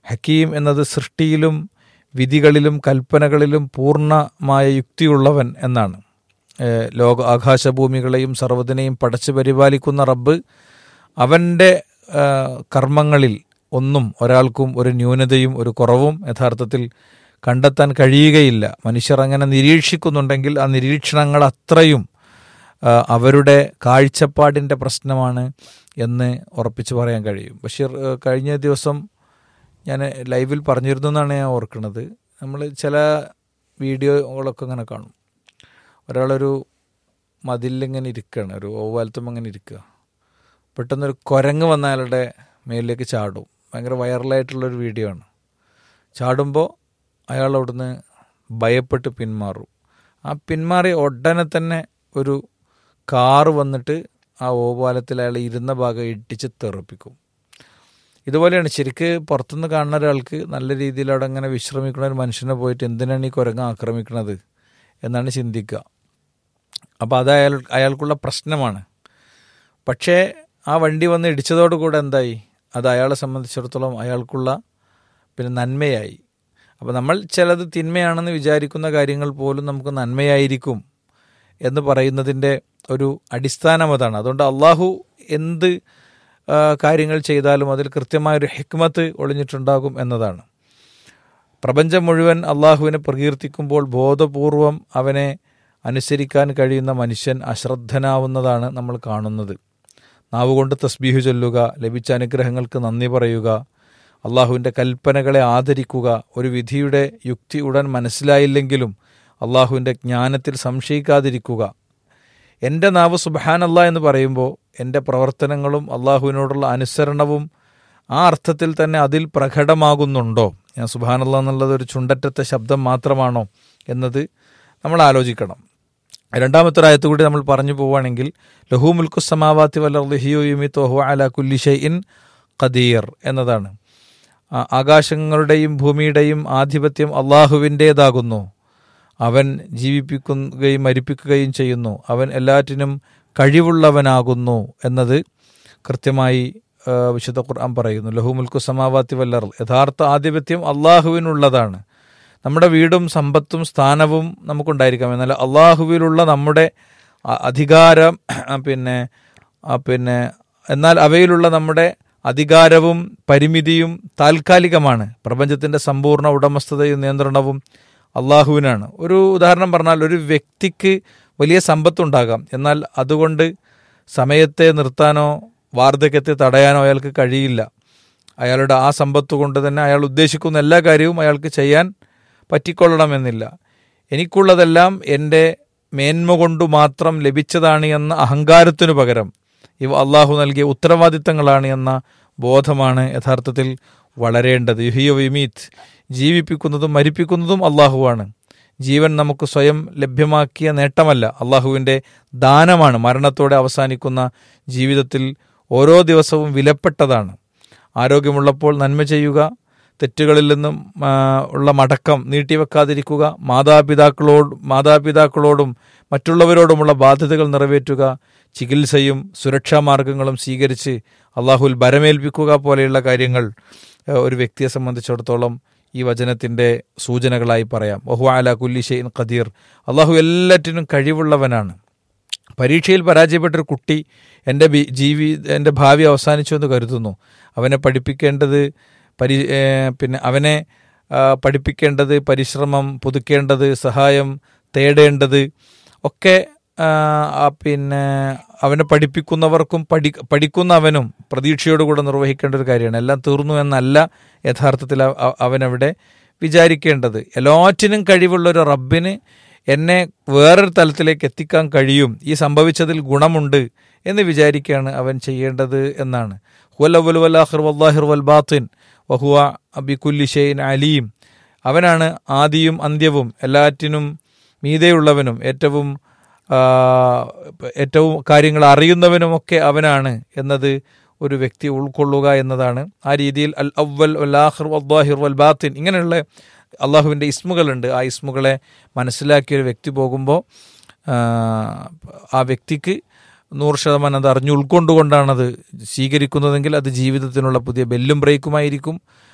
ഹക്കീം എന്നത് സൃഷ്ടിയിലും വിധികളിലും കൽപ്പനകളിലും പൂർണ്ണമായ യുക്തിയുള്ളവൻ എന്നാണ് ഏഹ് ലോക ആകാശഭൂമികളെയും സർവ്വതിനെയും പടച്ചു പരിപാലിക്കുന്ന റബ്ബ് അവൻ്റെ ഏഹ് കർമ്മങ്ങളിൽ ഒന്നും ഒരാൾക്കും ഒരു ന്യൂനതയും ഒരു കുറവും യഥാർത്ഥത്തിൽ കണ്ടെത്താൻ കഴിയുകയില്ല മനുഷ്യർ അങ്ങനെ നിരീക്ഷിക്കുന്നുണ്ടെങ്കിൽ ആ നിരീക്ഷണങ്ങൾ അത്രയും ആ, അവരുടെ കാഴ്ചപ്പാടിൻ്റെ പ്രശ്നമാണ് എന്ന് ഉറപ്പിച്ച് പറയാൻ കഴിയും ബഷീർ ഏ, കഴിഞ്ഞ ദിവസം ഞാൻ ലൈവിൽ പറഞ്ഞിരുന്നു എന്നാണ് ഞാൻ ഓർക്കുന്നത് നമ്മൾ ചില വീഡിയോകളൊക്കെ ഇങ്ങനെ കാണും ഒരാളൊരു മതിലിങ്ങനെ ഇരിക്കുകയാണ് ഒരു ഓവാലത്തും അങ്ങനെ ഇരിക്കുക പെട്ടെന്നൊരു കുരങ്ങ് വന്ന അയാളുടെ മേലിലേക്ക് ചാടും ഭയങ്കര വൈറലായിട്ടുള്ളൊരു വീഡിയോ ആണ് ചാടുമ്പോൾ അയാൾ അവിടുന്ന് ഭയപ്പെട്ട് പിന്മാറും ആ പിന്മാറിയ ഉടനെ തന്നെ ഒരു കാറ് വന്നിട്ട് ആ ഓപാലത്തിൽ അയാൾ ഇരുന്ന ഭാഗം ഇടിച്ച് തെറിപ്പിക്കും ഇതുപോലെയാണ് ശരിക്ക് പുറത്തുനിന്ന് കാണുന്ന ഒരാൾക്ക് നല്ല രീതിയിൽ അവിടെ അങ്ങനെ വിശ്രമിക്കുന്ന ഒരു മനുഷ്യനെ പോയിട്ട് എന്തിനാണ് ഈ കുരങ്ങ് ആക്രമിക്കുന്നത് എന്നാണ് ചിന്തിക്കുക അപ്പോൾ അത് അയാൾ അയാൾക്കുള്ള പ്രശ്നമാണ് പക്ഷേ ആ വണ്ടി വന്ന് ഇടിച്ചതോടുകൂടെ എന്തായി അത് അയാളെ സംബന്ധിച്ചിടത്തോളം അയാൾക്കുള്ള പിന്നെ നന്മയായി അപ്പോൾ നമ്മൾ ചിലത് തിന്മയാണെന്ന് വിചാരിക്കുന്ന കാര്യങ്ങൾ പോലും നമുക്ക് നന്മയായിരിക്കും എന്ന് പറയുന്നതിൻ്റെ ഒരു അടിസ്ഥാനം അതാണ് അതുകൊണ്ട് അള്ളാഹു എന്ത് ആ, കാര്യങ്ങൾ ചെയ്താലും അതിൽ കൃത്യമായൊരു ഹിക്മത്ത് ഒളിഞ്ഞിട്ടുണ്ടാകും എന്നതാണ് പ്രപഞ്ചം മുഴുവൻ അള്ളാഹുവിനെ പ്രകീർത്തിക്കുമ്പോൾ ബോധപൂർവം അവനെ അനുസരിക്കാൻ കഴിയുന്ന മനുഷ്യൻ അശ്രദ്ധനാവുന്നതാണ് നമ്മൾ കാണുന്നത് നാവുകൊണ്ട് തസ്ബീഹു ചൊല്ലുക ലഭിച്ച അനുഗ്രഹങ്ങൾക്ക് നന്ദി പറയുക അള്ളാഹുവിൻ്റെ കൽപ്പനകളെ ആദരിക്കുക ഒരു വിധിയുടെ യുക്തി ഉടൻ മനസ്സിലായില്ലെങ്കിലും അള്ളാഹുവിൻ്റെ ജ്ഞാനത്തിൽ സംശയിക്കാതിരിക്കുക എൻ്റെ നാവ് സുബഹാനല്ല എന്ന് പറയുമ്പോൾ എൻ്റെ പ്രവർത്തനങ്ങളും അള്ളാഹുവിനോടുള്ള അനുസരണവും ആ അർത്ഥത്തിൽ തന്നെ അതിൽ പ്രകടമാകുന്നുണ്ടോ ഞാൻ സുബഹാനല്ല എന്നുള്ളത് ഒരു ചുണ്ടറ്റത്തെ ശബ്ദം മാത്രമാണോ എന്നത് നമ്മൾ ആലോചിക്കണം രണ്ടാമത്തെ ഒരു ആയത്ത് കൂടി നമ്മൾ പറഞ്ഞു പോവുകയാണെങ്കിൽ ലഹു മുൽക്കു സമാവാത്തി വലർഹിയുമി തോഹു അല കുല്ലി ഷൈഇൻ ഖദീർ എന്നതാണ് ആ, ആകാശങ്ങളുടെയും ഭൂമിയുടെയും ആധിപത്യം അള്ളാഹുവിൻ്റേതാകുന്നു അവൻ ജീവിപ്പിക്കുകയും മരിപ്പിക്കുകയും ചെയ്യുന്നു അവൻ എല്ലാറ്റിനും കഴിവുള്ളവനാകുന്നു എന്നത് കൃത്യമായി ആ, വിശുദ്ധ ഖുർആൻ പറയുന്നു ലഹു മുൽക്കു സമാവാത്തി വല്ലർ യഥാർത്ഥ ആധിപത്യം അള്ളാഹുവിനുള്ളതാണ് നമ്മുടെ വീടും സമ്പത്തും സ്ഥാനവും നമുക്കുണ്ടായിരിക്കാം എന്നാൽ അള്ളാഹുവിലുള്ള നമ്മുടെ അ- അധികാരം ആ, പിന്നെ ആ, പിന്നെ എന്നാൽ അവയിലുള്ള നമ്മുടെ അധികാരവും പരിമിതിയും താൽക്കാലികമാണ് പ്രപഞ്ചത്തിൻ്റെ സമ്പൂർണ്ണ ഉടമസ്ഥതയും നിയന്ത്രണവും അള്ളാഹുവിനാണ് ഒരു ഉദാഹരണം പറഞ്ഞാൽ ഒരു വ്യക്തിക്ക് വലിയ സമ്പത്തുണ്ടാകാം എന്നാൽ അതുകൊണ്ട് സമയത്തെ നിർത്താനോ വാർദ്ധക്യത്തെ തടയാനോ അയാൾക്ക് കഴിയില്ല അയാളുടെ ആ സമ്പത്ത് കൊണ്ട് തന്നെ അയാൾ ഉദ്ദേശിക്കുന്ന എല്ലാ കാര്യവും അയാൾക്ക് ചെയ്യാൻ പറ്റിക്കൊള്ളണമെന്നില്ല എനിക്കുള്ളതെല്ലാം എൻ്റെ മേന്മ കൊണ്ട് മാത്രം ലഭിച്ചതാണ് എന്ന അഹങ്കാരത്തിനു പകരം ഇവ അള്ളാഹു നൽകിയ ഉത്തരവാദിത്തങ്ങളാണ് എന്ന ബോധമാണ് യഥാർത്ഥത്തിൽ വളരേണ്ടത് യുഹിയോ വിമീത്ത് ജീവിപ്പിക്കുന്നതും മരിപ്പിക്കുന്നതും അള്ളാഹുവാണ് ജീവൻ നമുക്ക് സ്വയം ലഭ്യമാക്കിയ നേട്ടമല്ല അള്ളാഹുവിൻ്റെ ദാനമാണ് മരണത്തോടെ അവസാനിക്കുന്ന ജീവിതത്തിൽ ഓരോ ദിവസവും വിലപ്പെട്ടതാണ് ആരോഗ്യമുള്ളപ്പോൾ നന്മ ചെയ്യുക തെറ്റുകളിൽ നിന്നും ആ, ഉള്ള മടക്കം നീട്ടിവെക്കാതിരിക്കുക മാതാപിതാക്കളോട് മാതാപിതാക്കളോടും മറ്റുള്ളവരോടുമുള്ള ബാധ്യതകൾ നിറവേറ്റുക ചികിത്സയും സുരക്ഷാ മാർഗങ്ങളും സ്വീകരിച്ച് അള്ളാഹുൽ ബരമേൽപ്പിക്കുക പോലെയുള്ള കാര്യങ്ങൾ ആ, ഒരു വ്യക്തിയെ സംബന്ധിച്ചിടത്തോളം ഈ വചനത്തിൻ്റെ സൂചനകളായി പറയാം ഒഹു അല കുല്ലി ഷെയ്ൻ ഖദീർ അള്ളാഹു എല്ലാറ്റിനും കഴിവുള്ളവനാണ് പരീക്ഷയിൽ പരാജയപ്പെട്ടൊരു കുട്ടി എൻ്റെ ബി- ജീവി എൻ്റെ ഭാവി അവസാനിച്ചു എന്ന് കരുതുന്നു അവനെ പഠിപ്പിക്കേണ്ടത് പരി ഏ, പിന്നെ അവനെ ആ, പഠിപ്പിക്കേണ്ടത് പരിശ്രമം പുതുക്കേണ്ടത് സഹായം തേടേണ്ടത് ഒക്കെ ആ, ആ, പിന്നെ അവനെ പഠിപ്പിക്കുന്നവർക്കും പഠി പഠിക്കുന്ന അവനും പ്രതീക്ഷയോടുകൂടെ നിർവഹിക്കേണ്ട ഒരു കാര്യമാണ് എല്ലാം തീർന്നു എന്നല്ല യഥാർത്ഥത്തിൽ അവ- അവ- അവനവിടെ വിചാരിക്കേണ്ടത് എല്ലാറ്റിനും കഴിവുള്ള ഒരു റബ്ബിന് എന്നെ വേറൊരു തലത്തിലേക്ക് എത്തിക്കാൻ കഴിയും ഈ സംഭവിച്ചതിൽ ഗുണമുണ്ട് എന്ന് വിചാരിക്കുകയാണ് അവൻ ചെയ്യേണ്ടത് എന്നാണ് ഹുവൽ വല്ലാഹിർ വല്ലാഹിർ വൽ ബാത്തിൻ വഹുവ അബിക്കുല്ലി ഷെയ്ൻ അലീം അവനാണ് ആദിയും അന്ത്യവും എല്ലാറ്റിനും മീതെയുള്ളവനും ഏറ്റവും ആ, ഏറ്റവും കാര്യങ്ങൾ അറിയുന്നവനുമൊക്കെ അവനാണ് എന്നത് ഒരു വ്യക്തി ഉൾക്കൊള്ളുക എന്നതാണ് ആ രീതിയിൽ അൽ അവൽ വല്ലാഹിർ വല്ലാഹിർ വൽ ബാത്തിൻ ഇങ്ങനെയുള്ള അള്ളാഹുവിൻ്റെ ഇസ്മുകളുണ്ട് ആ ഇസ്മുകളെ മനസ്സിലാക്കിയ ഒരു വ്യക്തി പോകുമ്പോൾ ആ, ആ വ്യക്തിക്ക് നൂറ് ശതമാനം അത് അറിഞ്ഞ് ഉൾക്കൊണ്ടുകൊണ്ടാണത് സ്വീകരിക്കുന്നതെങ്കിൽ അത് ജീവിതത്തിനുള്ള പുതിയ ബെല്ലും ബ്രേക്കുമായിരിക്കും